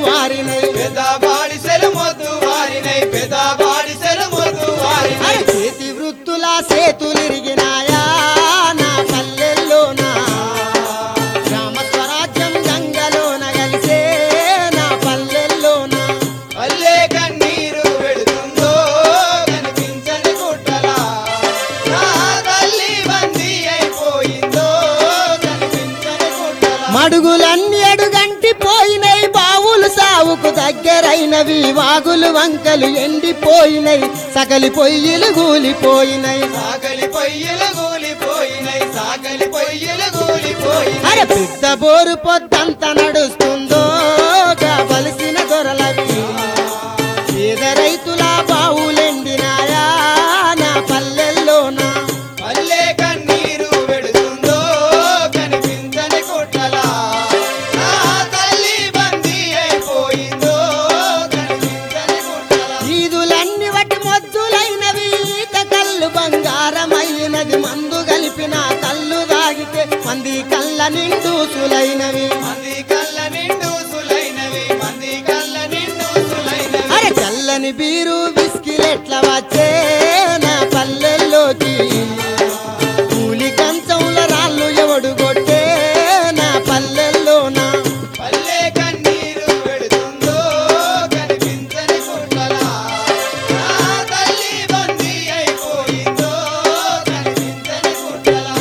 వారినై పెద్ద బాడిసెలు మొద్దు వారినై పెద్ద బాడిసెలు మొద్దు వారినై అరే చేతి వృత్తుల సేతులిరిగినాయా నా పల్లెల్లోనా గ్రామ స్వరాజ్యం గంగలోన కలిసే నా పల్లెల్లోనా పల్లె కన్నీరు వెళుతుందో కనిపించని గుట్టలా నా తల్లి బందీ అయిపోయిందో కనిపించని గుట్టలా మడుగులన్నీ అడుగంటి పోయినై బావులు సావుకు దగ్గరైనవి వాగులు వంకలు ఎండిపోయినై సకలి పొయ్యిలు గూలిపోయినై సాగలి పొయ్యిలు గూలిపోయినై సాగలి పొయ్యిలు గూలిపోయినై అరే పెద్ద బోరు పొద్దంత నడుస్తుందో కావలసిన దొరలవి పేద రైతుల బావులెండినాయా నా పల్లెల్లోనా పల్లె కన్నీరు వెడుతుందో కనిపించని గుట్టలా నా తల్లి బందీ అయిపోయిందో కనిపించని గుట్టలా ఈదులన్నీ వట్టి మొద్దులైనవి ఈత కళ్ళు బంగారమైనది మందు కలిపిన కళ్ళు దాగితే మంది కళ్ళ నిండూసులైనవి మంది కళ్ళ నిండు సులైనవి మంది కళ్ళ నిండు సులైనవి అరే చల్లని బీరు బిస్కిలెట్ల వచ్చే నా పల్లెల్లోకి కూలి కంచంల రాళ్ళు ఎవడు కొట్టే నా పల్లెల్లోనా పల్లె కన్నీరు వెడుతుందో కనిపించని గుట్టలా నా తల్లి బందీ అయిపోయిందో కనిపించని గుట్టలా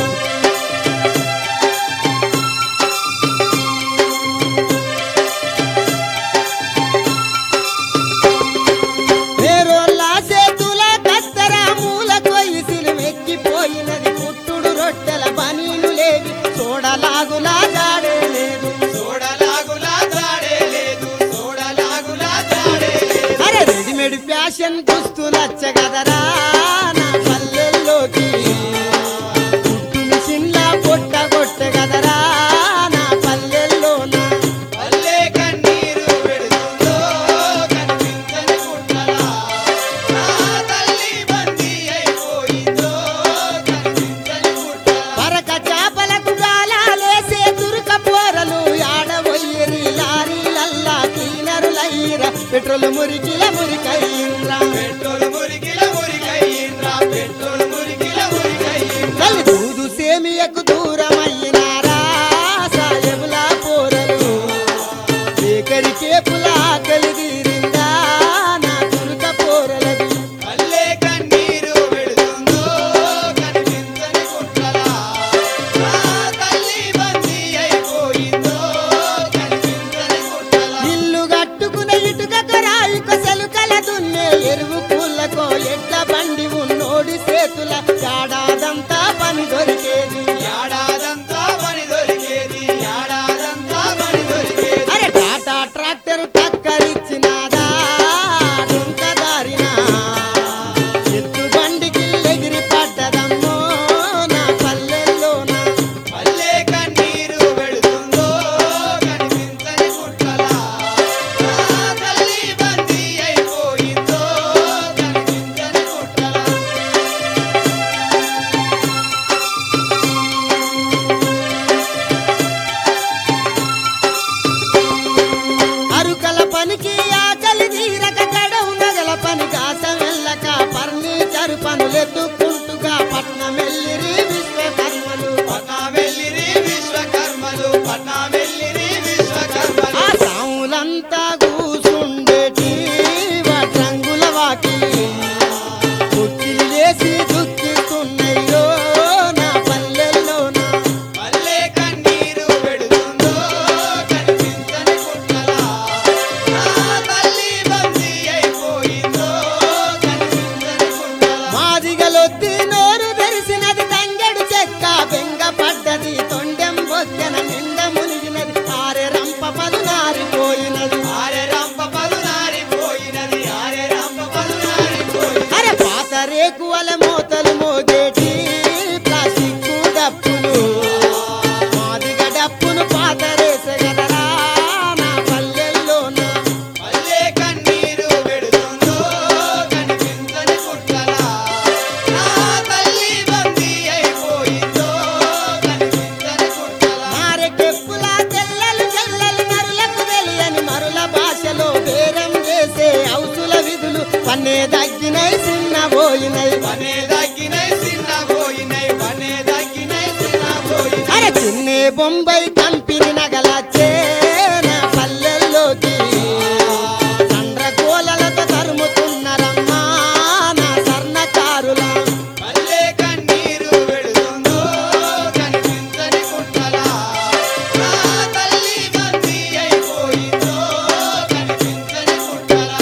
వేరోళ్ళ చేతుల కత్తెర మూల కొయ్యిసిలు మెక్కిపోయినది పుట్టుడు రొట్టెల పనీలు లేవి చూడలాగులా జాడే లేదు చూడలాగులా తాడే లేదు చూడలాగులా తాడే లేదు అరే రెడీమేడ్ ఫ్యాషన్ దుస్తు నచ్చగదరా నా పల్లెల్లోకి పుట్టు మిషన్లా పొట్ట కొట్టగదరా నా పల్లెల్లోనా పల్లె కన్నీరు వెడుతుందో కనిపించని గుట్టలా నా తల్లి బందీ అయిపోయిందో కనిపించని గుట్టలా పరక చేపలకు గాలాలేసే తురుక పోరలు ఆడబోయ్యరి లారీలల్లా క్లీనరులయ్యిర పెట్రోల్ మురికిల మురికయ్యిండ్రా పెట్రోల్ మురికిల మురికయ్యిండ్రా పెట్రోల్ మురికిల మురికయ్యిండ్రా తల్లి దూదు సేమియకు దూరమయ్యినారా సాయములా పోరలు బేకరి కేపుల ఆకలి తీరిందా నా తురుక పోరలది పల్లె కన్నీరు వెడుతుందో కనిపించని గుట్టలా నా తల్లి బందీ అయిపోయిందో కనిపించని గుట్టలా ఇల్లు కట్టుకునే ఇటుక రాయి కొసలు కల దున్నే ఎరువు పూలకో ఎడ్ల బండి ఉన్నోడి చేతుల ఏడాదంతా పని దొరికేది ఏడాదంతా పని దొరికేది ఏడాదంతా పని దొరికేది అరే టాటా ట్రాక్టర్ టక్కరిచ్చినాదా డొంక దారిన ఎత్తు బండికి ఎగిరి పడ్డదమ్మో నా పల్లెల్లోనా పల్లె కన్నీరు వెడుతుందో కనిపించని గుట్టలా నా తల్లి బందీ అయిపోయిందో కనిపించని గుట్టలా అరుకల పనికి ఆకలి తీరక గడవు నగల పని కాస వెళ్ళక ఫర్నిచర్ పనులెత్తుకుంటుగా పట్నం వెళ్ళిరి విశ్వకర్మలు పట్నా వెళ్ళిరి విశ్వకర్మలు పట్నా వెళ్ళిరి విశ్వకర్మలు ఆ సాములంతా కూసుండేటి వడ్రంగుల వాకిలి కుర్చీలు వేసి దుఃఖిస్తున్నాయో నా పల్లెల్లోనా పల్లె కన్నీరు వెడుతుందో కనిపించని గుట్టలా నా తల్లి బందీ అయిపోయిందో కనిపించని గుట్టలా మాదిగలొత్తి నోరు తెరిసినది తంగెడు చెక్క బెంగ పడ్డది తొండెం బొత్తెన నిండ మునిగినది ఆరె రంప పదునారిపోయినది ఆరె రంప పదునారిపోయినది ఆరె రంప పదునారిపోయినది అరే పాత రేకువల మోతలు మోగేటి ప్లాస్టిక్ డప్పులు మాదిగ డప్పును పాత రేసగదరా నా పల్లెల్లోనా పల్లె కన్నీరు వెడుతుందో కనిపించని గుట్టలా నా తల్లి బందీ అయిపోయిందో కనిపించని గుట్టలా మారెకెప్పుల తెల్లలు తెల్లలు మరులకు తెలియని మరుల భాష పోయినై వనే దక్కినై చిన్న పోయినై వనే దక్కినై చిన్న పోయినై అరే చిన్నే బొంబాయి కంపెనీ నగలచ్చే నా పల్లెల్లోకి చంద్రకోలలతో తరుముతున్నరమ్మా నా సర్ణకారుల పల్లె కన్నీరు వెడుతుందో కనిపించని కుట్టలా నా తల్లి బందీ అయిపోయిందో కనిపించని కుట్టలా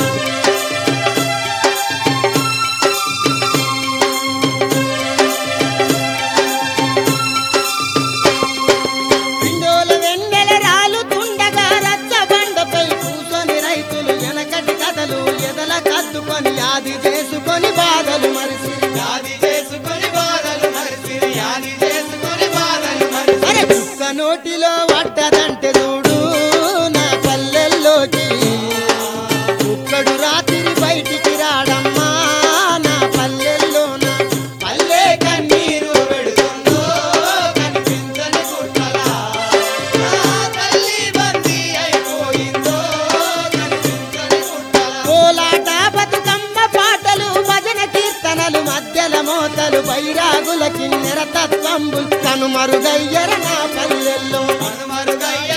పిండోల వెన్నెల రాలుతుండగా రచ్చబండపై కూసొని రైతులు వెనకటి కథలు ఎదల కద్దుకొని యాది చేసుకొని బాధలు మరిసి యాది చేసుకొని బాధలు మరిసిరి యాది చేసుకొని బాధలు అరే మరిసిరి కుక్క నోటిలో పడ్డదంటే చూడు నా పల్లెల్లోకి కుక్కడు రాత్రి బయటికి రాడమ్మా నా పల్లెల్లోన పల్లె కన్నీరు వెడుతుందో కనిపించని కుట్టలా నా తల్లి బందీ అయిపోయిందో కనిపించని కుట్టలా కోలాట బతుకమ్మ పాటలు భజన కీర్తనలు మధ్యల మోతలు బైరాగుల కిన్నెర తత్వంబుల్ కనుమరుగయ్యర నా పల్లెల్లో మనుమరుగయ్య